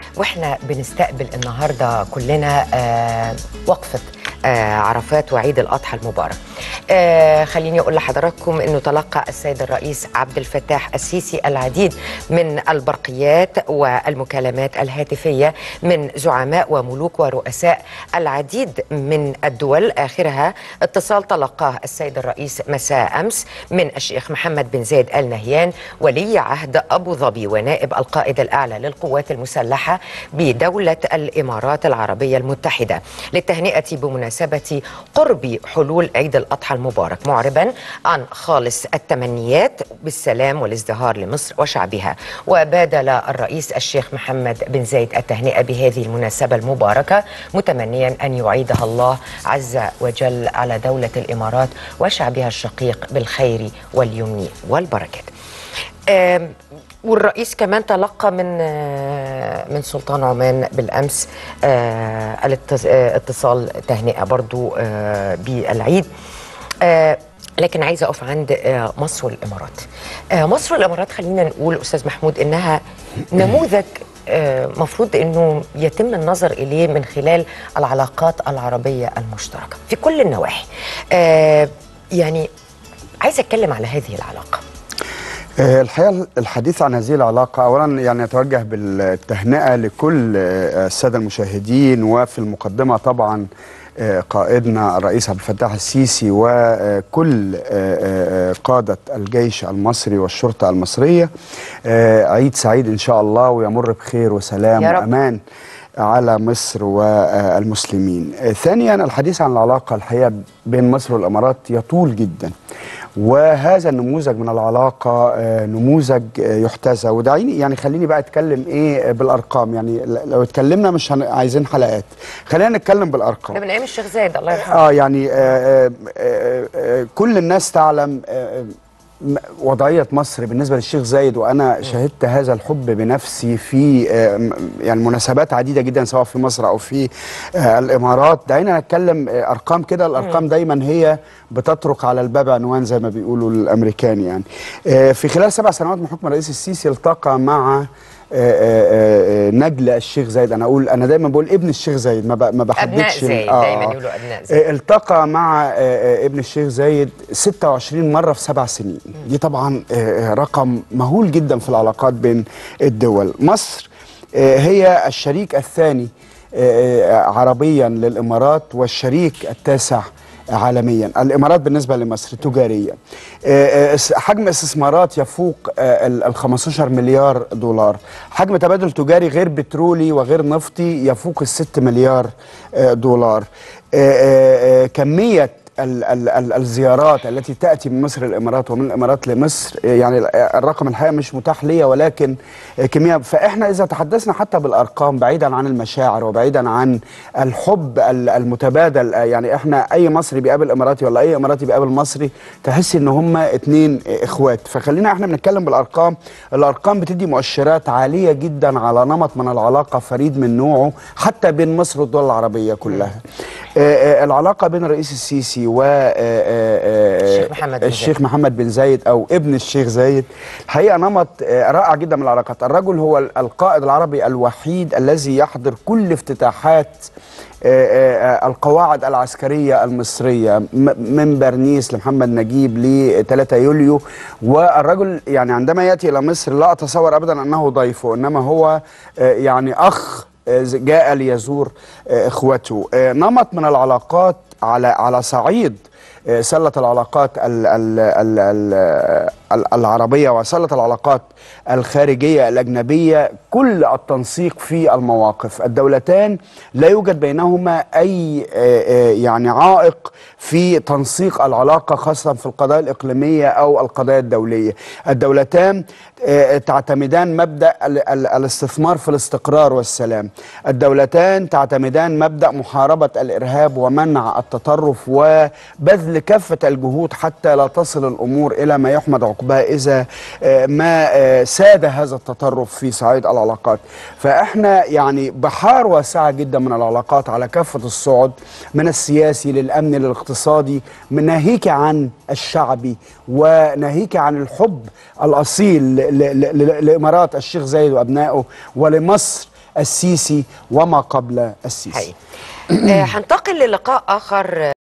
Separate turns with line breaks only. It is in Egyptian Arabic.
واحنا بنستقبل النهارده كلنا آه وقفه آه عرفات وعيد الاضحى المبارك. آه خليني اقول لحضراتكم انه تلقى السيد الرئيس عبد الفتاح السيسي العديد من البرقيات والمكالمات الهاتفيه من زعماء وملوك ورؤساء العديد من الدول اخرها اتصال تلقاه السيد الرئيس مساء امس من الشيخ محمد بن زايد ال نهيان ولي عهد ابو ظبي ونائب القائد الاعلى للقوات المسلحه بدوله الامارات العربيه المتحده للتهنئه بمناسبه قرب حلول عيد الاضحى المبارك معربا عن خالص التمنيات بالسلام والازدهار لمصر وشعبها وبادل الرئيس الشيخ محمد بن زايد التهنئه بهذه المناسبه المباركه متمنيا ان يعيدها الله عز وجل على دوله الامارات وشعبها الشقيق بالخير واليمن والبركات. آم، والرئيس كمان تلقى من آه، من سلطان عمان بالامس آه، الاتص- آه، اتصال تهنئه برضو آه، بالعيد آه، لكن عايزه اقف عند آه، مصر والامارات آه، مصر والامارات خلينا نقول استاذ محمود انها نموذج آه، مفروض انه يتم النظر اليه من خلال العلاقات العربيه المشتركه في كل النواحي آه، يعني عايزه اتكلم على هذه العلاقه
آه، الحقيقه الحديث عن هذه العلاقه اولا يعني يتوجه بالتهنئه لكل آه، الساده المشاهدين وفي المقدمه طبعا آه، قائدنا الرئيس عبد الفتاح السيسي وكل آه، آه، قاده الجيش المصري والشرطه المصريه آه، عيد سعيد ان شاء الله ويمر بخير وسلام
يا رب.
وامان على مصر والمسلمين آه، ثانيا الحديث عن العلاقة الحقيقة بين مصر والإمارات يطول جدا وهذا النموذج من العلاقة آه، نموذج آه، يحتذى ودعيني يعني خليني بقى اتكلم ايه آه، بالارقام يعني ل- لو اتكلمنا مش هن- عايزين حلقات خلينا نتكلم بالارقام
ده من ايام الشيخ زايد الله يرحمه
اه يعني آه آه آه آه كل الناس تعلم آه م- وضعية مصر بالنسبة للشيخ زايد وأنا شهدت هذا الحب بنفسي في آه، م- يعني مناسبات عديدة جدا سواء في مصر أو في آه، الإمارات دعينا نتكلم آه، أرقام كده الأرقام دايما هي بتطرق على الباب عنوان زي ما بيقولوا الأمريكان يعني آه، في خلال سبع سنوات من حكم الرئيس السيسي التقى مع آه، آه، آه، نجل الشيخ زايد انا اقول انا دايما بقول ابن الشيخ زايد ما ب- ما بحددش
ابناء
ال-
زايد
آه،
دايما
آه.
يقولوا ابناء زايد
آه، التقى مع آه، آه، ابن الشيخ زايد 26 مرة في سبع سنين دي طبعا آه، آه، رقم مهول جدا في العلاقات بين الدول مصر آه، هي الشريك الثاني آه، آه، عربيا للإمارات والشريك التاسع عالميا الامارات بالنسبه لمصر تجاريا آه، آه، اس- حجم استثمارات يفوق آه، ال ال 15 مليار دولار حجم تبادل تجاري غير بترولي وغير نفطي يفوق ال 6 مليار آه، دولار آه، آه، آه، كميه ال ال ال الزيارات التي تاتي من مصر للامارات ومن الامارات لمصر آه، يعني ال- آه، الرقم الحقيقه مش متاح ليا ولكن آه، كميه فاحنا اذا تحدثنا حتى بالارقام بعيدا عن المشاعر وبعيدا عن الحب ال- المتبادل آه، يعني احنا اي مصري بيقابل اماراتي ولا اي اماراتي بيقابل مصري تحس ان هم اتنين آه، اخوات فخلينا احنا بنتكلم بالارقام الارقام بتدي مؤشرات عاليه جدا على نمط من العلاقه فريد من نوعه حتى بين مصر والدول العربيه كلها آه، آه، العلاقه بين الرئيس السيسي و آه، آه، آه،
الشيخ محمد بن
الشيخ
زايد.
محمد بن زايد او ابن الشيخ زايد الحقيقه نمط آه، رائع جدا من العلاقات الرجل هو ال- القائد العربي الوحيد الذي يحضر كل افتتاحات آه، آه، آه، القواعد العسكرية المصرية م- من برنيس لمحمد نجيب ل 3 يوليو والرجل يعني عندما يأتي إلى مصر لا أتصور أبدا أنه ضيفه إنما هو آه، يعني أخ آه، جاء ليزور آه، إخوته آه، نمط من العلاقات على على صعيد آه، سلة العلاقات ال ال ال ال ال العربية وسلة العلاقات الخارجية الأجنبية كل التنسيق في المواقف الدولتان لا يوجد بينهما أي آه، آه، يعني عائق في تنسيق العلاقة خاصة في القضايا الإقليمية أو القضايا الدولية الدولتان آه، تعتمدان مبدأ ال- ال- الاستثمار في الاستقرار والسلام الدولتان تعتمدان مبدأ محاربة الإرهاب ومنع التطرف وبذل كافة الجهود حتى لا تصل الأمور إلى ما يحمد عقباه إذا آه، ما آه، ساد هذا التطرف في صعيد العلاقات فإحنا يعني بحار واسعة جدا من العلاقات على كافة الصعد من السياسي للأمن للاقتصادي من ناهيك عن الشعبي وناهيك عن الحب الأصيل ل- ل- ل- لإمارات الشيخ زايد وأبنائه ولمصر السيسي وما قبل السيسي
حقيقي. آه، هنتقل للقاء اخر